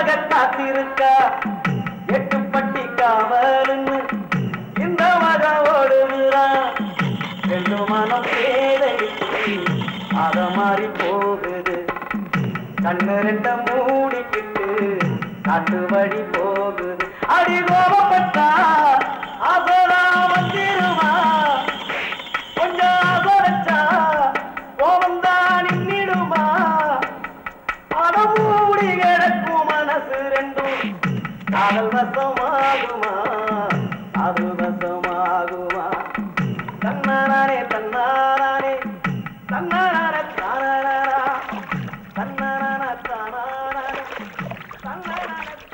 உனக்காக காத்திருக்கா எட்டு பட்டி காவலுன்னு இந்த மக ஓடுகிறான் ரெண்டு மனம் சேதைக்கு அத மாறி போகுது கண்ணு ரெண்ட மூடிக்கிட்டு காட்டு வழி போகுது அடி கோபப்பட்டா அசரா வந்திருமா கொஞ்சம் அசரச்சா கோபந்தான் நின்னிடுமா அடமூடி கிடக்கும் மனசு ரெண்டும் காதல் வசமாகுமா அது வசமாகுமா தன்னானே தன்னானே தன்னான தானானா தன்னான தானான தன்னான